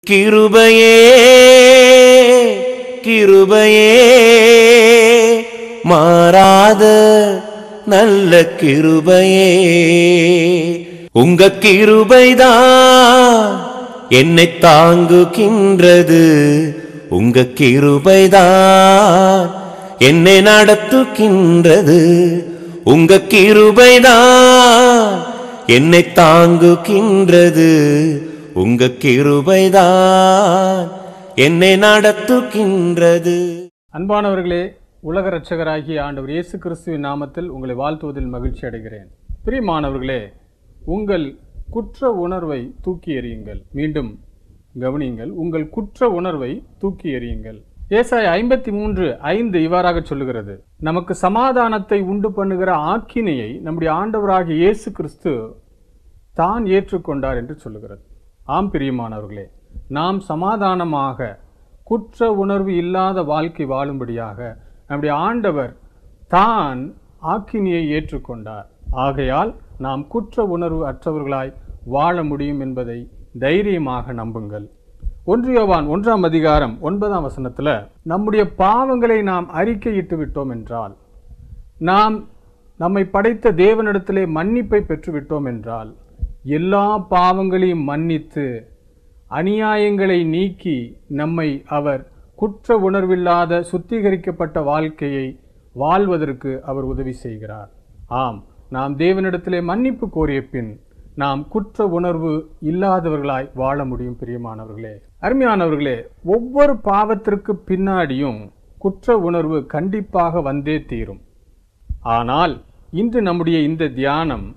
கிருபையே கிருபையே மாறாத நல்ல கிருபையே உங்க கிருபைதான் என்னை தாங்குகின்றது உங்க கிருபைதான் என்னை நடத்துகின்றது உங்க கிருபைதான் என்னை தாங்குகின்றது உங்க கிருபைதான் என்னை நடத்துகின்றது அன்பானவர்களே உலக இரட்சகராகிய ஆண்டவர் இயேசு கிறிஸ்துவின் நாமத்தில் உங்களை வாழ்த்துவதில் மகிழ்ச்சி அடைகிறேன் பிரியமானவர்களே உங்கள் குற்ற உணர்வை தூக்கி எறியுங்கள் மீண்டும் கவனியுங்கள் உங்கள் குற்ற உணர்வை தூக்கி எறியுங்கள் ஏசாய் ஐம்பத்தி மூன்று ஐந்து இவ்வாறாக சொல்லுகிறது நமக்கு சமாதானத்தை உண்டு பண்ணுகிற ஆக்கினையை நம்முடைய ஆண்டவராகிய இயேசு கிறிஸ்து தான் ஏற்றுக்கொண்டார் என்று சொல்லுகிறது ஆம் பிரியமானவர்களே நாம் சமாதானமாக குற்ற உணர்வு இல்லாத வாழ்க்கை வாழும்படியாக நம்முடைய ஆண்டவர் தான் ஆக்கினியை ஏற்றுக்கொண்டார் ஆகையால் நாம் குற்ற உணர்வு அற்றவர்களாய் வாழ முடியும் என்பதை தைரியமாக நம்புங்கள் ஒன்று யோவான் ஒன்றாம் அதிகாரம் ஒன்பதாம் வசனத்துல நம்முடைய பாவங்களை நாம் அறிக்கையிட்டு விட்டோம் என்றால் நாம் நம்மை படைத்த தேவனிடத்திலே மன்னிப்பை பெற்றுவிட்டோம் என்றால் எல்லா பாவங்களையும் மன்னித்து அநியாயங்களை நீக்கி நம்மை அவர் குற்ற உணர்வில்லாத சுத்திகரிக்கப்பட்ட வாழ்க்கையை வாழ்வதற்கு அவர் உதவி செய்கிறார் ஆம் நாம் தேவனிடத்திலே மன்னிப்பு கோரிய பின் நாம் குற்ற உணர்வு இல்லாதவர்களாய் வாழ முடியும் பிரியமானவர்களே அருமையானவர்களே ஒவ்வொரு பாவத்திற்கு பின்னாடியும் குற்ற உணர்வு கண்டிப்பாக வந்தே தீரும் ஆனால் இன்று நம்முடைய இந்த தியானம்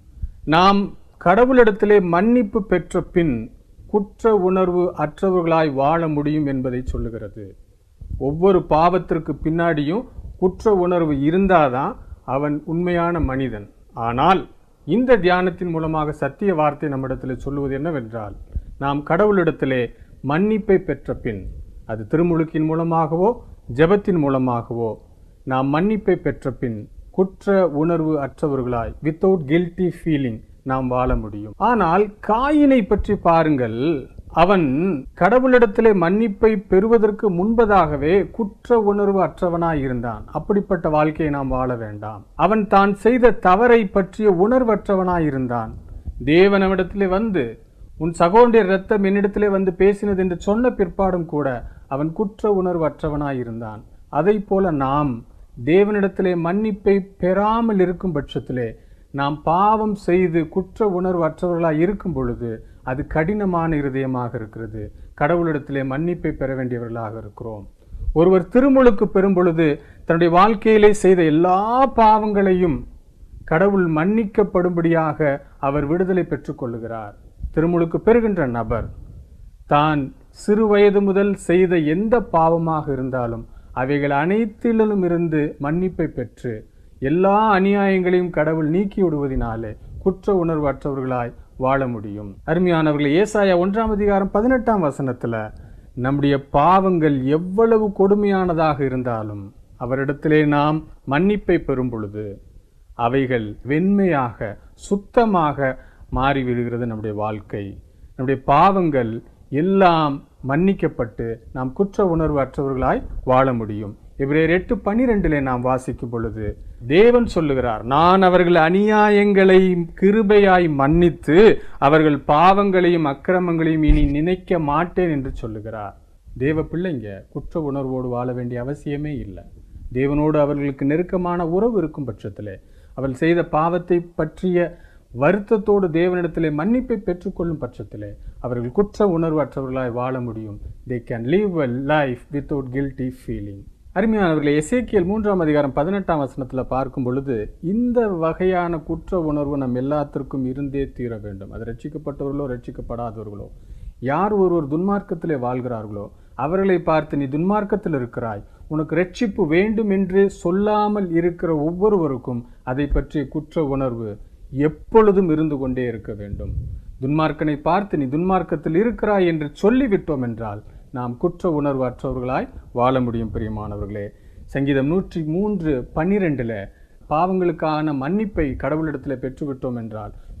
நாம் கடவுளிடத்திலே மன்னிப்பு பெற்ற பின் குற்ற உணர்வு அற்றவர்களாய் வாழ முடியும் என்பதை சொல்லுகிறது ஒவ்வொரு பாவத்திற்கு பின்னாடியும் குற்ற உணர்வு இருந்தாதான் அவன் உண்மையான மனிதன் ஆனால் இந்த தியானத்தின் மூலமாக சத்திய வார்த்தை நம்மிடத்தில் சொல்லுவது என்னவென்றால் நாம் கடவுளிடத்திலே மன்னிப்பை பெற்ற பின் அது திருமுழுக்கின் மூலமாகவோ ஜெபத்தின் மூலமாகவோ நாம் மன்னிப்பை பெற்ற பின் குற்ற உணர்வு அற்றவர்களாய் வித்தவுட் கில்ட்டி ஃபீலிங் நாம் வாழ முடியும் ஆனால் காயினை பற்றி பாருங்கள் அவன் கடவுளிடத்திலே மன்னிப்பை பெறுவதற்கு முன்பதாகவே குற்ற உணர்வு அற்றவனாய் இருந்தான் அப்படிப்பட்ட வாழ்க்கையை நாம் வாழ வேண்டாம் அவன் தான் செய்த தவறை பற்றிய உணர்வற்றவனாய் இருந்தான் தேவனவிடத்திலே வந்து உன் சகோதரிய ரத்தம் என்னிடத்திலே வந்து பேசினது என்று சொன்ன பிற்பாடும் கூட அவன் குற்ற உணர்வு அற்றவனாய் இருந்தான் அதை போல நாம் தேவனிடத்திலே மன்னிப்பை பெறாமல் இருக்கும் பட்சத்திலே நாம் பாவம் செய்து குற்ற உணர்வு அற்றவர்களாய் இருக்கும் பொழுது அது கடினமான இருதயமாக இருக்கிறது கடவுளிடத்திலே மன்னிப்பை பெற வேண்டியவர்களாக இருக்கிறோம் ஒருவர் திருமுழுக்கு பெறும் பொழுது தன்னுடைய வாழ்க்கையிலே செய்த எல்லா பாவங்களையும் கடவுள் மன்னிக்கப்படும்படியாக அவர் விடுதலை பெற்றுக் கொள்ளுகிறார் திருமுழுக்கு பெறுகின்ற நபர் தான் சிறு வயது முதல் செய்த எந்த பாவமாக இருந்தாலும் அவைகள் அனைத்திலும் இருந்து மன்னிப்பை பெற்று எல்லா அநியாயங்களையும் கடவுள் நீக்கி விடுவதினாலே குற்ற உணர்வு அற்றவர்களாய் வாழ முடியும் அருமையானவர்களே ஏசாயா ஒன்றாம் அதிகாரம் பதினெட்டாம் வசனத்துல நம்முடைய பாவங்கள் எவ்வளவு கொடுமையானதாக இருந்தாலும் அவரிடத்திலே நாம் மன்னிப்பை பெறும் பொழுது அவைகள் வெண்மையாக சுத்தமாக மாறிவிடுகிறது நம்முடைய வாழ்க்கை நம்முடைய பாவங்கள் எல்லாம் மன்னிக்கப்பட்டு நாம் குற்ற உணர்வு அற்றவர்களாய் வாழ முடியும் இவரேர் எட்டு பனிரெண்டிலே நாம் வாசிக்கும் பொழுது தேவன் சொல்லுகிறார் நான் அவர்கள் அநியாயங்களை கிருபையாய் மன்னித்து அவர்கள் பாவங்களையும் அக்கிரமங்களையும் இனி நினைக்க மாட்டேன் என்று சொல்லுகிறார் தேவ பிள்ளைங்க குற்ற உணர்வோடு வாழ வேண்டிய அவசியமே இல்லை தேவனோடு அவர்களுக்கு நெருக்கமான உறவு இருக்கும் பட்சத்திலே அவள் செய்த பாவத்தை பற்றிய வருத்தத்தோடு தேவனிடத்திலே மன்னிப்பை பெற்றுக்கொள்ளும் பட்சத்திலே அவர்கள் குற்ற உணர்வு அற்றவர்களாய் வாழ முடியும் they can leave a life without guilty feeling அருமையானவர்களே எசேக்கியல் மூன்றாம் அதிகாரம் பதினெட்டாம் வசனத்தில் பார்க்கும் பொழுது இந்த வகையான குற்ற உணர்வு நம் எல்லாத்திற்கும் இருந்தே தீர வேண்டும் அது ரட்சிக்கப்பட்டவர்களோ ரட்சிக்கப்படாதவர்களோ யார் ஒருவர் துன்மார்க்கத்திலே வாழ்கிறார்களோ அவர்களை பார்த்து நீ துன்மார்க்கத்தில் இருக்கிறாய் உனக்கு ரட்சிப்பு வேண்டும் என்று சொல்லாமல் இருக்கிற ஒவ்வொருவருக்கும் அதை பற்றிய குற்ற உணர்வு எப்பொழுதும் இருந்து கொண்டே இருக்க வேண்டும் துன்மார்க்கனை பார்த்து நீ துன்மார்க்கத்தில் இருக்கிறாய் என்று சொல்லிவிட்டோம் என்றால் நாம் குற்ற உணர்வு அற்றவர்களாய் வாழ முடியும் பிரியமானவர்களே சங்கீதம் நூற்றி மூன்று பன்னிரெண்டில் பாவங்களுக்கான மன்னிப்பை கடவுளிடத்தில் பெற்றுவிட்டோம் என்றால்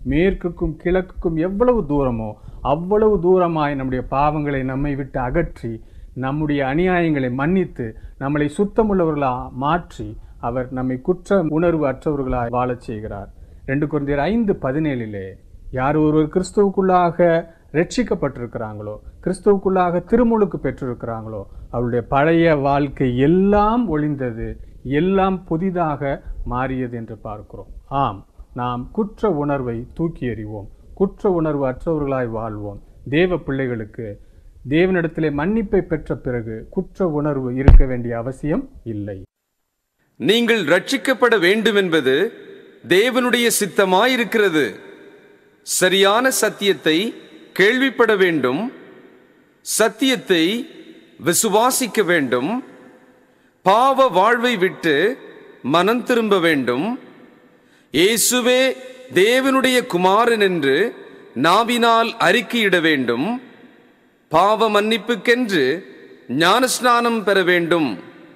மேற்குக்கும் கிழக்குக்கும் எவ்வளவு தூரமோ அவ்வளவு தூரமாய் நம்முடைய பாவங்களை நம்மை விட்டு அகற்றி நம்முடைய அநியாயங்களை மன்னித்து நம்மளை சுத்தமுள்ளவர்களா மாற்றி அவர் நம்மை குற்ற உணர்வு அற்றவர்களாய் வாழச் செய்கிறார் ரெண்டு குழந்தையர் ஐந்து பதினேழிலே யார் ஒருவர் கிறிஸ்துவுக்குள்ளாக ரட்சிக்கப்பட்டிருக்கிறாங்களோ கிறிஸ்துவுக்குள்ளாக திருமுழுக்கு பெற்றிருக்கிறாங்களோ அவருடைய பழைய வாழ்க்கை எல்லாம் ஒளிந்தது எல்லாம் புதிதாக மாறியது என்று பார்க்கிறோம் ஆம் நாம் குற்ற உணர்வை தூக்கி எறிவோம் குற்ற உணர்வு அற்றவர்களாய் வாழ்வோம் தேவ பிள்ளைகளுக்கு தேவனிடத்திலே மன்னிப்பை பெற்ற பிறகு குற்ற உணர்வு இருக்க வேண்டிய அவசியம் இல்லை நீங்கள் ரட்சிக்கப்பட வேண்டும் என்பது தேவனுடைய சித்தமாயிருக்கிறது சரியான சத்தியத்தை கேள்விப்பட வேண்டும் சத்தியத்தை விசுவாசிக்க வேண்டும் பாவ வாழ்வை விட்டு மனம் திரும்ப வேண்டும் இயேசுவே தேவனுடைய குமாரன் என்று நாவினால் அறிக்கையிட வேண்டும் பாவ மன்னிப்புக்கென்று ஞானஸ்நானம் பெற வேண்டும்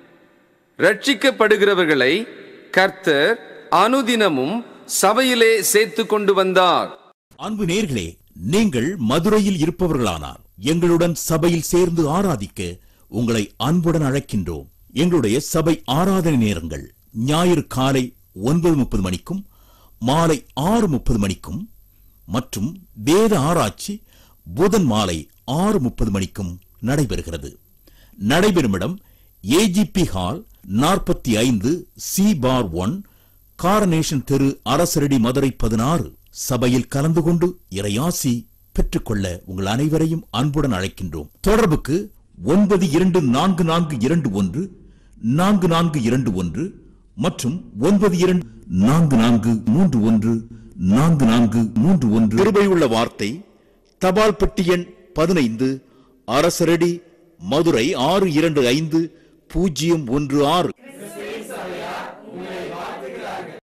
ரட்சிக்கப்படுகிறவர்களை கர்த்தர் அனுதினமும் சபையிலே சேர்த்து கொண்டு வந்தார் அன்பு நேர்களே நீங்கள் மதுரையில் இருப்பவர்களானார் எங்களுடன் சபையில் சேர்ந்து ஆராதிக்க உங்களை அன்புடன் அழைக்கின்றோம் எங்களுடைய சபை ஆராதனை நேரங்கள் ஞாயிறு காலை ஒன்பது முப்பது மணிக்கும் மாலை ஆறு முப்பது மணிக்கும் மற்றும் வேத ஆராய்ச்சி புதன் மாலை ஆறு முப்பது மணிக்கும் நடைபெறுகிறது நடைபெறும் இடம் ஏஜிபி ஹால் நாற்பத்தி ஐந்து சி பார் ஒன் காரனேஷன் தெரு அரசரடி மதுரை பதினாறு சபையில் கலந்து கொண்டு இறையாசி பெற்றுக்கொள்ள உங்கள் அனைவரையும் அன்புடன் அழைக்கின்றோம் தொடர்புக்கு ஒன்பது இரண்டு நான்கு நான்கு இரண்டு ஒன்று நான்கு நான்கு இரண்டு ஒன்று மற்றும் ஒன்பது இரண்டு நான்கு நான்கு மூன்று ஒன்று நான்கு நான்கு மூன்று ஒன்று கிருபையுள்ள வார்த்தை தபால் பெட்டி எண் பதினைந்து அரசரடி மதுரை ஆறு இரண்டு ஐந்து பூஜ்ஜியம் ஒன்று ஆறு